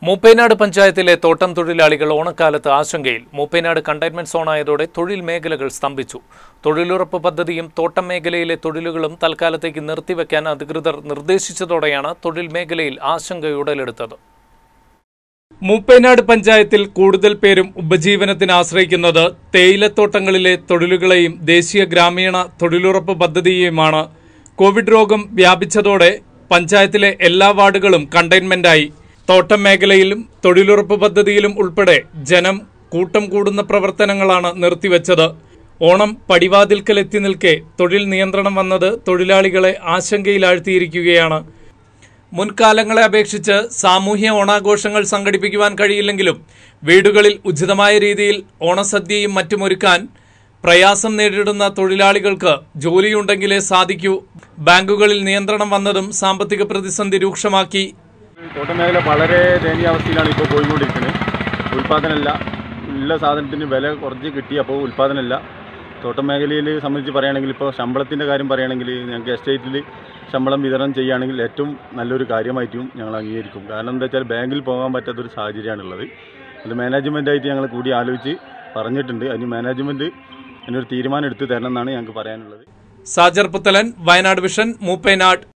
മൂപ്പേനാട് പഞ്ചായത്തിലെ തോട്ടം തൊഴിലാളികൾ ഓണക്കാലത്ത് ആശങ്കയിൽ മൂപ്പേനാട് കണ്ടെയ്ൻമെന്റ് സോണായതോടെ തൊഴിൽ മേഖലകൾ സ്തംഭിച്ചു തൊഴിലുറപ്പ് പദ്ധതിയും തോട്ടം മേഖലയിലെ തൊഴിലുകളും തൽക്കാലത്തേക്ക് നിർത്തിവെക്കാൻ അധികൃതർ നിർദ്ദേശിച്ചതോടെയാണ് തൊഴിൽ മേഖലയിൽ ആശങ്ക ഉടലെടുത്തത് മൂപ്പേനാട് പഞ്ചായത്തിൽ കൂടുതൽ പേരും ഉപജീവനത്തിന് ആശ്രയിക്കുന്നത് തേയിലത്തോട്ടങ്ങളിലെ തൊഴിലുകളെയും ദേശീയ ഗ്രാമീണ തൊഴിലുറപ്പ് പദ്ധതിയെയുമാണ് കോവിഡ് രോഗം വ്യാപിച്ചതോടെ പഞ്ചായത്തിലെ എല്ലാ വാർഡുകളും കണ്ടെയ്ൻമെന്റായി തോട്ടം മേഖലയിലും തൊഴിലുറപ്പ് പദ്ധതിയിലും ഉൾപ്പെടെ ജനം കൂട്ടം കൂടുന്ന പ്രവർത്തനങ്ങളാണ് നിർത്തിവെച്ചത് ഓണം പടിവാതിൽക്കൽ എത്തി നിൽക്കെ തൊഴിൽ നിയന്ത്രണം വന്നത് തൊഴിലാളികളെ ആശങ്കയിലാഴ്ത്തിയിരിക്കുകയാണ് മുൻകാലങ്ങളെ അപേക്ഷിച്ച് സാമൂഹ്യ ഓണാഘോഷങ്ങൾ സംഘടിപ്പിക്കുവാൻ കഴിയില്ലെങ്കിലും വീടുകളിൽ ഉചിതമായ രീതിയിൽ ഓണസദ്യയും മറ്റും ഒരുക്കാൻ പ്രയാസം നേരിടുന്ന തൊഴിലാളികൾക്ക് ജോലിയുണ്ടെങ്കിലേ സാധിക്കൂ ബാങ്കുകളിൽ നിയന്ത്രണം വന്നതും സാമ്പത്തിക പ്രതിസന്ധി രൂക്ഷമാക്കി തോട്ടം മേഖല വളരെ ദയനീയാവസ്ഥയിലാണ് ഇപ്പോൾ പോയിക്കൊണ്ടിരിക്കുന്നത് ഉൽപ്പാദനമല്ല ഉള്ള സാധനത്തിന് വില കുറച്ച് കിട്ടി അപ്പോൾ ഉൽപ്പാദനമല്ല തോട്ടം മേഖലയിൽ സംബന്ധിച്ച് പറയുകയാണെങ്കിൽ ഇപ്പോൾ ശമ്പളത്തിൻ്റെ കാര്യം പറയുകയാണെങ്കിൽ ഞങ്ങൾക്ക് എസ്റ്റേറ്റിൽ ശമ്പളം വിതരണം ചെയ്യുകയാണെങ്കിൽ ഏറ്റവും നല്ലൊരു കാര്യമായിട്ടും ഞങ്ങൾ അംഗീകരിക്കും കാരണം എന്താ വെച്ചാൽ ബാങ്കിൽ പോകാൻ പറ്റാത്തൊരു സാഹചര്യമാണുള്ളത് അത് മാനേജ്മെൻറ്റായിട്ട് ഞങ്ങൾ കൂടി ആലോചിച്ച് പറഞ്ഞിട്ടുണ്ട് അതിന് മാനേജ്മെൻറ്റ് അതിനൊരു തീരുമാനം എടുത്തു തരണം എന്നാണ് ഞങ്ങൾക്ക് പറയാനുള്ളത് സാജർ പുത്തലൻ വയനാട് വിഷൻ മൂപ്പേനാട്